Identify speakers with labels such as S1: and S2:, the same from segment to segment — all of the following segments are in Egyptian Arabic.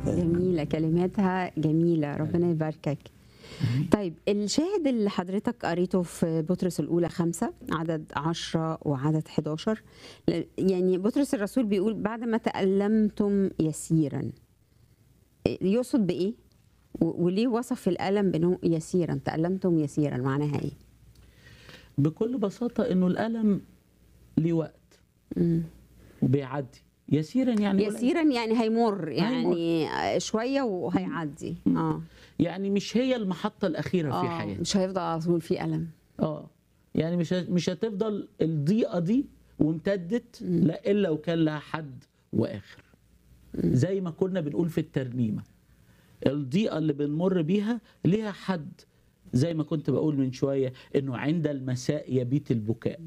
S1: جميلة كلماتها جميلة ربنا يباركك طيب الشاهد اللي حضرتك قريته في بطرس الأولى خمسة عدد عشرة وعدد 11 ل- يعني بطرس الرسول بيقول بعد ما تألمتم يسيرا يقصد بإيه؟ و- وليه وصف الألم بأنه يسيرا تألمتم يسيرا معناها إيه؟
S2: بكل بساطة إنه الألم ليه وقت
S1: مم.
S2: وبيعدي يسيرا يعني قليل.
S1: يسيرا يعني هيمر يعني شوية وهيعدي اه
S2: يعني مش هي المحطة الأخيرة في
S1: اه
S2: حياتي
S1: مش هيفضل على طول في ألم
S2: اه يعني مش ه- مش هتفضل الضيقة دي وامتدت لا إلا وكان لها حد وآخر زي ما كنا بنقول في الترنيمة الضيقة اللي بنمر بيها ليها حد زي ما كنت بقول من شوية إنه عند المساء يبيت البكاء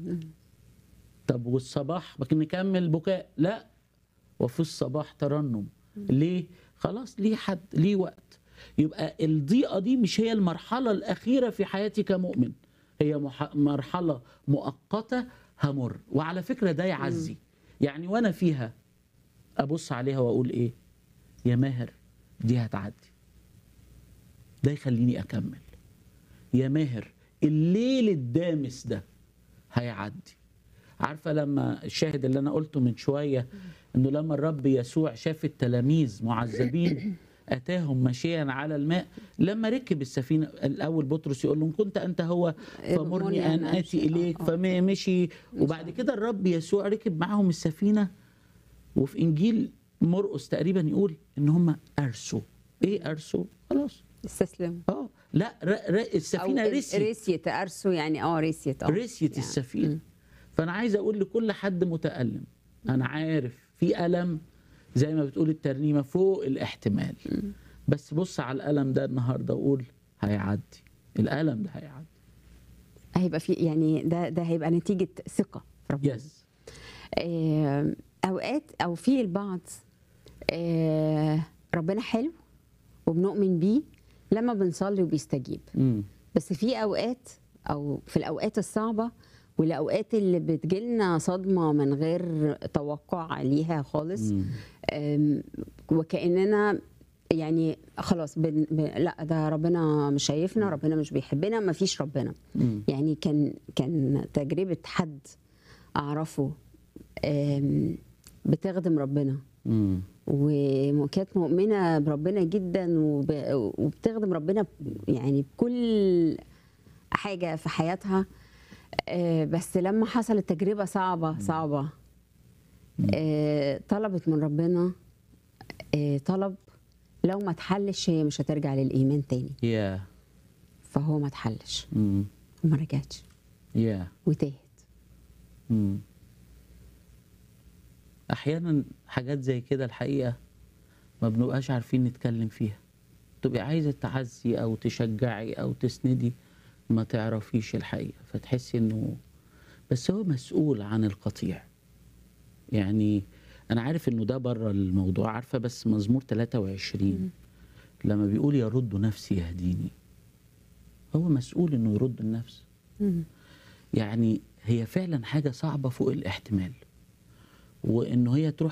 S2: طب والصباح لكن نكمل بكاء لا وفي الصباح ترنم ليه خلاص ليه حد ليه وقت يبقى الضيقه دي مش هي المرحله الاخيره في حياتي كمؤمن هي مح... مرحله مؤقته همر وعلى فكره ده يعزي يعني وانا فيها ابص عليها واقول ايه يا ماهر دي هتعدي ده يخليني اكمل يا ماهر الليل الدامس ده هيعدي عارفه لما الشاهد اللي انا قلته من شويه انه لما الرب يسوع شاف التلاميذ معذبين اتاهم ماشيا على الماء لما ركب السفينه الاول بطرس يقول لهم كنت انت هو فمرني ان
S1: أمشي.
S2: اتي اليك
S1: آه، آه.
S2: فمشي وبعد كده الرب يسوع ركب معاهم السفينه وفي انجيل مرقس تقريبا يقول ان هم ارسوا ايه ارسوا خلاص
S1: استسلم
S2: اه لا ر... ر... السفينه
S1: أو
S2: رسيت
S1: ريسيت ارسو يعني اه ريسيت اه
S2: رسيت
S1: يعني.
S2: السفينه فانا عايز اقول لكل حد متالم انا عارف في الم زي ما بتقول الترنيمه فوق الاحتمال بس بص على الالم ده النهارده وقول هيعدي الالم ده هيعدي
S1: هيبقى في يعني ده ده هيبقى نتيجه ثقه في ربنا
S2: يس
S1: آه، اوقات او في البعض آه، ربنا حلو وبنؤمن بيه لما بنصلي وبيستجيب
S2: مم.
S1: بس في اوقات او في الاوقات الصعبه والاوقات اللي بتجيلنا صدمه من غير توقع ليها خالص
S2: مم.
S1: أم، وكاننا يعني خلاص بن ب... لا ده ربنا مش شايفنا ربنا مش بيحبنا ما فيش ربنا
S2: مم.
S1: يعني كان كان تجربه حد اعرفه أم، بتخدم ربنا
S2: مم.
S1: وكانت مؤمنه بربنا جدا وب... وبتخدم ربنا يعني بكل حاجه في حياتها آه، بس لما حصلت تجربه صعبه صعبه آه، طلبت من ربنا آه، طلب لو ما اتحلش هي مش هترجع للايمان تاني
S2: يا
S1: فهو ما اتحلش
S2: مم.
S1: وما رجعتش
S2: يا
S1: وتاهت
S2: مم. احيانا حاجات زي كده الحقيقه ما بنبقاش عارفين نتكلم فيها تبقي عايزه تعزي او تشجعي او تسندي ما تعرفيش الحقيقه فتحسي انه بس هو مسؤول عن القطيع يعني انا عارف انه ده بره الموضوع عارفه بس مزمور 23 لما بيقول يرد نفسي يهديني هو مسؤول انه يرد النفس
S1: مم.
S2: يعني هي فعلا حاجه صعبه فوق الاحتمال وانه هي تروح